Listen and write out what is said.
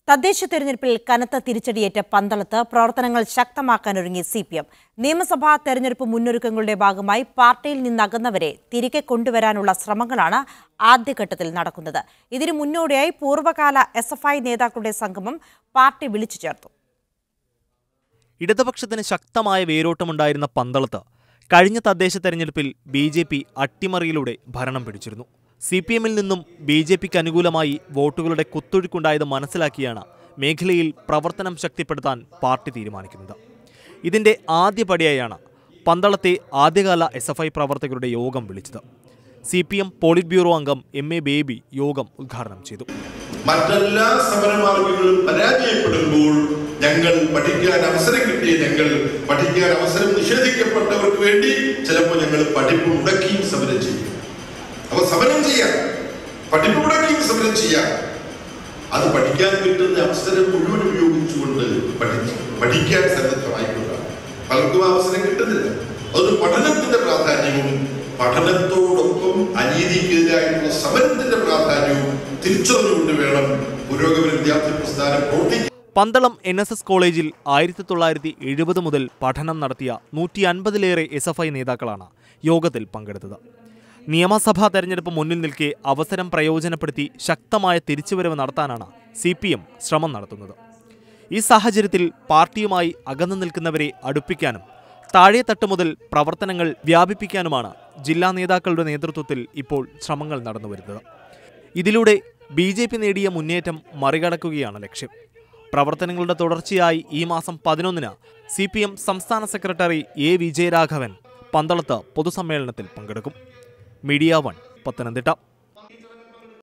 തദ്ദേശ തെരഞ്ഞെടുപ്പിൽ കനത്ത തിരിച്ചടിയേറ്റ പന്തളത്ത് പ്രവർത്തനങ്ങൾ ശക്തമാക്കാനൊരുങ്ങി സി പി എം നിയമസഭാ തെരഞ്ഞെടുപ്പ് മുന്നൊരുക്കങ്ങളുടെ ഭാഗമായി പാർട്ടിയിൽ നിന്നകന്നവരെ തിരികെ കൊണ്ടുവരാനുള്ള ശ്രമങ്ങളാണ് ആദ്യഘട്ടത്തിൽ നടക്കുന്നത് ഇതിനു മുന്നോടിയായി പൂർവ്വകാല എസ് എഫ് ഐ നേതാക്കളുടെ സംഗമം പാർട്ടി വിളിച്ചു ചേർത്തു ഇടതുപക്ഷത്തിന് ശക്തമായ വേരോട്ടമുണ്ടായിരുന്ന പന്തളത്ത് കഴിഞ്ഞ തദ്ദേശ തെരഞ്ഞെടുപ്പിൽ ബി ജെ പി അട്ടിമറിയിലൂടെ ഭരണം പിടിച്ചിരുന്നു സി പി എമ്മിൽ നിന്നും ബി ജെ പിക്ക് അനുകൂലമായി വോട്ടുകളുടെ കുത്തൊഴുക്കുണ്ടായത് മനസ്സിലാക്കിയാണ് മേഖലയിൽ പ്രവർത്തനം ശക്തിപ്പെടുത്താൻ പാർട്ടി തീരുമാനിക്കുന്നത് ഇതിന്റെ ആദ്യപടിയായാണ് പന്തളത്തെ ആദ്യകാല എസ് എഫ് ഐ പ്രവർത്തകരുടെ യോഗം വിളിച്ചത് C P M politburo അംഗം എം എ ബേബി യോഗം ഉദ്ഘാടനം ചെയ്തു മറ്റെല്ലാ സമരമാർഗങ്ങളും പരാജയപ്പെടുമ്പോൾ ഞങ്ങൾ പഠിക്കാൻ അവസരം കിട്ടിയ ഞങ്ങൾ പഠിക്കാൻ അവസരം നിഷേധിക്കപ്പെട്ടവർക്ക് വേണ്ടി ചിലപ്പോൾ ഞങ്ങൾ പഠിപ്പ് മുടക്കിയും സമരം ചെയ്യും അപ്പൊ സമരം ചെയ്യാം പഠിപ്പ് മുടക്കിയും സമരം ചെയ്യാം അത് പഠിക്കാൻ കിട്ടുന്ന അവസരം മുഴുവൻ ഉപയോഗിച്ചുകൊണ്ട് പഠിച്ചു പഠിക്കാൻ സന്നദ്ധമായിക്കൊണ്ടാണ് പലർക്കും ആ അവസരം കിട്ടുന്നില്ല അതൊരു പഠനത്തിന്റെ പ്രാധാന്യവും പഠനത്തോടൊപ്പം അനീതിക്കെതിരായിട്ടുള്ള സമരത്തിന്റെ പ്രാധാന്യവും തിരിച്ചറിഞ്ഞുകൊണ്ട് വേണം പുരോഗമന വിദ്യാർത്ഥി പ്രസ്ഥാനം പ്രവർത്തിക്കാൻ പന്തളം എൻ എസ് എസ് കോളേജിൽ ആയിരത്തി തൊള്ളായിരത്തി എഴുപത് മുതൽ പഠനം നടത്തിയ നൂറ്റി അൻപതിലേറെ എസ് എഫ് ഐ നേതാക്കളാണ് യോഗത്തിൽ പങ്കെടുത്തത് നിയമസഭാ തെരഞ്ഞെടുപ്പ് മുന്നിൽ നിൽക്കെ അവസരം പ്രയോജനപ്പെടുത്തി ശക്തമായ തിരിച്ചുവരവ് നടത്താനാണ് സി പി എം ശ്രമം നടത്തുന്നത് ഈ സാഹചര്യത്തിൽ പാർട്ടിയുമായി അകന്നു നിൽക്കുന്നവരെ അടുപ്പിക്കാനും താഴെത്തട്ട് മുതൽ പ്രവർത്തനങ്ങൾ വ്യാപിപ്പിക്കാനുമാണ് ജില്ലാ നേതാക്കളുടെ നേതൃത്വത്തിൽ ഇപ്പോൾ ശ്രമങ്ങൾ നടന്നുവരുന്നത് ഇതിലൂടെ ബി ജെ പി നേടിയ മുന്നേറ്റം മറികടക്കുകയാണ് ലക്ഷ്യം പ്രവർത്തനങ്ങളുടെ തുടർച്ചയായി ഈ മാസം പതിനൊന്നിന് സി പി എം സംസ്ഥാന സെക്രട്ടറി എ വിജയരാഘവൻ പന്തളത്ത് പൊതുസമ്മേളനത്തിൽ പങ്കെടുക്കും മീഡിയ വൺ പത്തനംതിട്ട